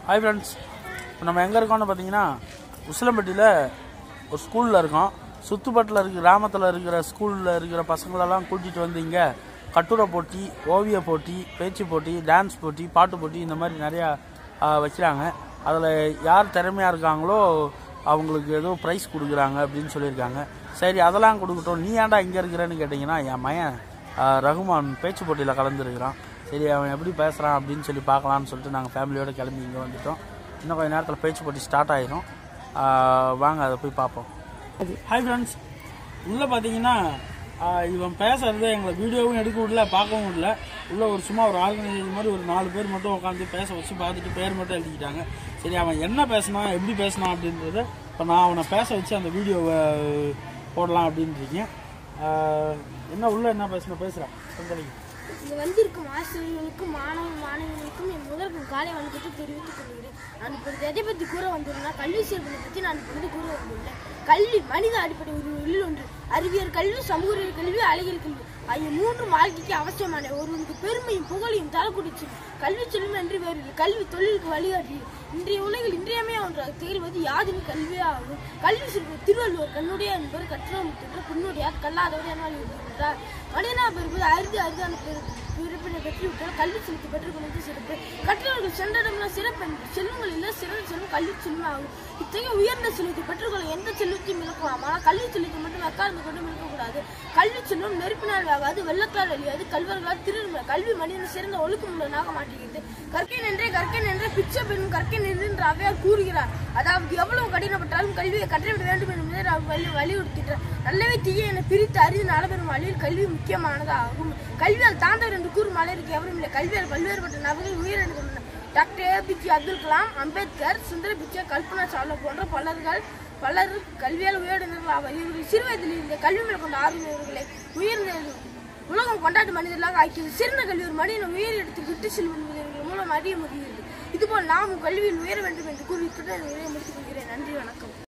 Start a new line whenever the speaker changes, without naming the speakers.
Hi friends இப்போ நம்ம எங்கே இருக்கோம்னு பார்த்தீங்கன்னா உசிலம்பட்டியில் ஒரு ஸ்கூலில் இருக்கோம் சுத்துப்பட்டில் இருக்கிற கிராமத்தில் இருக்கிற ஸ்கூலில் இருக்கிற பசங்களெல்லாம் கூட்டிகிட்டு வந்து இங்கே கட்டுரை போட்டி ஓவிய போட்டி பேச்சு போட்டி டான்ஸ் போட்டி பாட்டு போட்டி இந்த மாதிரி நிறையா ஆ, வைக்கிறாங்க அதில் யார் திறமையாக இருக்காங்களோ அவங்களுக்கு ஏதோ ப்ரைஸ் கொடுக்குறாங்க அப்படின்னு சொல்லியிருக்காங்க சரி அதெல்லாம் கொடுக்கட்டும் நீ ஏன்டா இங்கே இருக்கிறேன்னு கேட்டிங்கன்னா என் மயன் ஆ, ரகுமான் பேச்சு போட்டியில் கலந்துருக்கிறான் சரி அவன் எப்படி பேசுகிறான் அப்படின்னு சொல்லி பார்க்கலான்னு சொல்லிட்டு நாங்கள் ஃபேமிலியோட கிளம்பி இங்கே வந்துட்டோம் இன்னும் கொஞ்சம் நேரத்தில் பேச்சு போட்டி ஸ்டார்ட் ஆயிரும் ஆ, வாங்க அதை போய் பார்ப்போம் ஹாய் ஃப்ரெண்ட்ஸ் உள்ளே பார்த்தீங்கன்னா ஆ, இவன் பேசுறது எங்களை வீடியோவும் எடுக்க விடல பார்க்கவும் விடல உள்ள ஒரு சும்மா ஒரு ஆர்கனைசேஷன் மாதிரி ஒரு நாலு பேர் மட்டும் உட்காந்து பேச வச்சு பார்த்துட்டு பேர் மட்டும் எழுதிக்கிட்டாங்க சரி அவன் என்ன பேசினான் எப்படி பேசினான் அப்படின்றத இப்போ நான் அவனை பேச வச்சு அந்த வீடியோவை போடலாம் அப்படின்னு இருக்கேன் ஆ, என்ன உள்ள என்ன பேசின பேசுகிறேன் சொந்தலிங்க
இங்கு வந்திருக்கும் ஆசிரியர்களுக்கும் மாணவ மாணவிகளுக்கும் என் முதற்கும் காலை வணக்கத்தை தெரிவித்துக் கொள்கிறேன் நான் இப்பொழுது எதை பற்றி கூற வந்துள்ளேன்னா கல்வி சேர்ப்பதை பற்றி நான் இப்பொழுது கூற வந்துள்ளேன் கல்வி மனித அடிப்படை உரிமைகளில் ஒன்று அறிவியல் கல்வி சமூக கல்வி அழகியல் கல்வி ஆகிய மூன்று வாழ்க்கைக்கு அவசியமான ஒருவனுக்கு பெருமையும் புகழையும் தரக்கூடிய செல்வம் கல்வி செல்வம் என்று வேறு இல்லை. கல்வி தொழிலுக்கு வழிகாட்டி இன்றைய உலகில் இன்றியமையா ஒன்றாக திகழ்வது யாதின் கல்வியே ஆகும் கல்வி செல்வம் திருவள்ளுவர் கண்ணுடைய என்பவர் கற்றமுற்ற பின்னுடையார் கல்லாதவர் என வலியுறுத்துகின்றார் மனிதனா பெறுவது அரிது அரிதான பெரு- பிறப்பினை பெற்றுவிட்டால் கல்வி செலுத்தி பெற்றுக்கொள்வது சிறப்பு கற்றவர்கள் சென்றடம்னா சிறப்பு என்று செல்வங்கள் இல்லை சிறந்த செல்வம் கல்வி செல்வம் ஆகும் இத்தகைய உயர்ந்த செல்வத்தை பெற்றுக்கொள்ள எந்த செல்வத்தையும் இழக்கலாம் ஆனால் கல்வி செல்வத்தை மட்டும் உட்கார்ந்து கொண்டு இருக்கக்கூடாது கல்வி செல்வம் நெருப்பினால் ஆகாது வெள்ளத்தால் அழியாது கல்வர்களால் திரும்ப கல்வி மனிதன் சிறந்த ஒழுக்கம் உள்ளவனாக மாற்றுகிறது கற்கை நின்றே கற்கை நின்றே பிச்சை பெண்ணும் கற்கை நின்று அவையார் கூறுகிறார் அதாவது எவ்வளவு கடினப்பட்டாலும் கல்வியை கற்றுவிட வேண்டும் என்பதை அவர் வலி வலியுறுத்துகிறார் நல்லவை தீய என பிரித்து அறிந்து நடைபெறும் வழியில் கல்வி முக்கியமானதாகும் கல்வியால் தாண்டவர் என்று கூறும் அளவிற்கு எவரும் இல்லை கல்வியால் பல்வேறுபட்ட நபர்கள் உயிரிழந்துள்ளனர் டாக்டர் ஏபிஜே அப்துல் கலாம் அம்பேத்கர் சுந்தர பிச்சை கல்பனா சாவ்லா போன்ற பலர்கள் பலர் கல்வியால் உயர்ந்தவர்கள் ஆவர் இவர்கள் சிறு வயதில் இருந்த கல்வி மேல் கொண்ட ஆர்வம் இவர்களை உயர்ந்த உலகம் கொண்டாடும் மனிதர்களாக ஆக்கியது சிறந்த கல்வி ஒரு மனிதன் உயர் இடத்தில் விட்டு செல்லும் என்பது இவர்கள் மூலம் அறிய முடிகிறது இதுபோல் நாமும் கல்வியில் உயர வேண்டும் என்று கூறி இத்துடன் இதை முடித்துக் கொள்கிறேன் நன்றி வணக்கம்